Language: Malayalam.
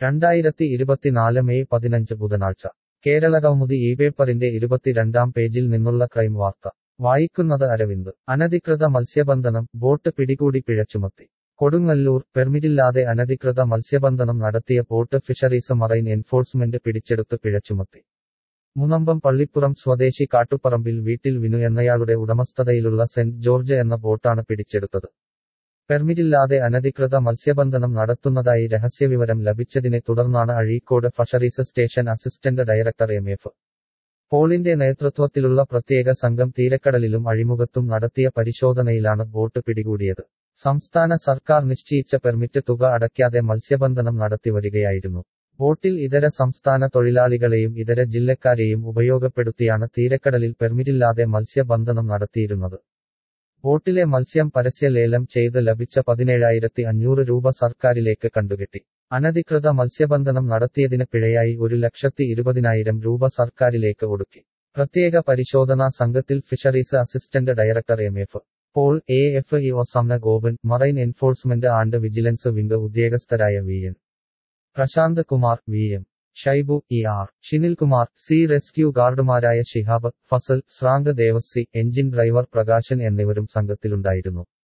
രണ്ടായിരത്തി ഇരുപത്തിനാല് മെയ് പതിനഞ്ച് ബുധനാഴ്ച കേരള കൗമുദി ഈ പേപ്പറിന്റെ ഇരുപത്തിരണ്ടാം പേജിൽ നിന്നുള്ള ക്രൈം വാർത്ത വായിക്കുന്നത് അരവിന്ദ് അനധികൃത മത്സ്യബന്ധനം ബോട്ട് പിടികൂടി പിഴ ചുമത്തി കൊടുങ്ങല്ലൂർ പെർമിറ്റില്ലാതെ അനധികൃത മത്സ്യബന്ധനം നടത്തിയ ബോട്ട് ഫിഷറീസ് മറൈൻ എൻഫോഴ്സ്മെന്റ് പിടിച്ചെടുത്ത് പിഴ ചുമത്തി മുനമ്പം പള്ളിപ്പുറം സ്വദേശി കാട്ടുപറമ്പിൽ വീട്ടിൽ വിനു എന്നയാളുടെ ഉടമസ്ഥതയിലുള്ള സെന്റ് ജോർജ് എന്ന ബോട്ടാണ് പിടിച്ചെടുത്തത് പെർമിറ്റില്ലാതെ അനധികൃത മത്സ്യബന്ധനം നടത്തുന്നതായി രഹസ്യവിവരം ലഭിച്ചതിനെ തുടർന്നാണ് Azhikode fisheries station assistant director M F പോളിന്റെ നേതൃത്വത്തിലുള്ള പ്രത്യേക സംഘം തീരക്കടലിലും അഴിമുഖത്തും നടത്തിയ പരിശോധനയിലാണ് ബോട്ട് പിടികൂടിയത് സംസ്ഥാന സർക്കാർ നിശ്ചയിച്ച പെർമിറ്റ് തുക അടയ്ക്കാതെ മത്സ്യബന്ധനം നടത്തിവരികയായിരുന്നു ബോട്ടിൽ ഇതര സംസ്ഥാന തൊഴിലാളികളെയും ഇതര ജില്ലക്കാരെയും ഉപയോഗപ്പെടുത്തിയാണ് തീരക്കടലിൽ പെർമിറ്റില്ലാതെ മത്സ്യബന്ധനം നടത്തിയിരുന്നത് ബോട്ടിലെ മത്സ്യം പരസ്യ ലേലം ചെയ്ത് ലഭിച്ച പതിനേഴായിരത്തി അഞ്ഞൂറ് രൂപ സർക്കാരിലേക്ക് കണ്ടുകെട്ടി അനധികൃത മത്സ്യബന്ധനം നടത്തിയതിന് പിഴയായി ഒരു ലക്ഷത്തി ഇരുപതിനായിരം രൂപ സർക്കാരിലേക്ക് ഒടുക്കി പ്രത്യേക പരിശോധനാ സംഘത്തിൽ fisheries assistant director M F Paul A F E ഒസാംന Gopan marine enforcement and vigilance wing ഉദ്യോഗസ്ഥരായ V N Prasanth Kumar V M Shaibu E R Shinilkumar C rescue ഗാർഡുമാരായ ഷിഹാബ് ഫസൽ ശ്രാങ്ക് ദേവസി എഞ്ചിൻ ഡ്രൈവർ പ്രകാശൻ എന്നിവരും സംഘത്തിലുണ്ടായിരുന്നു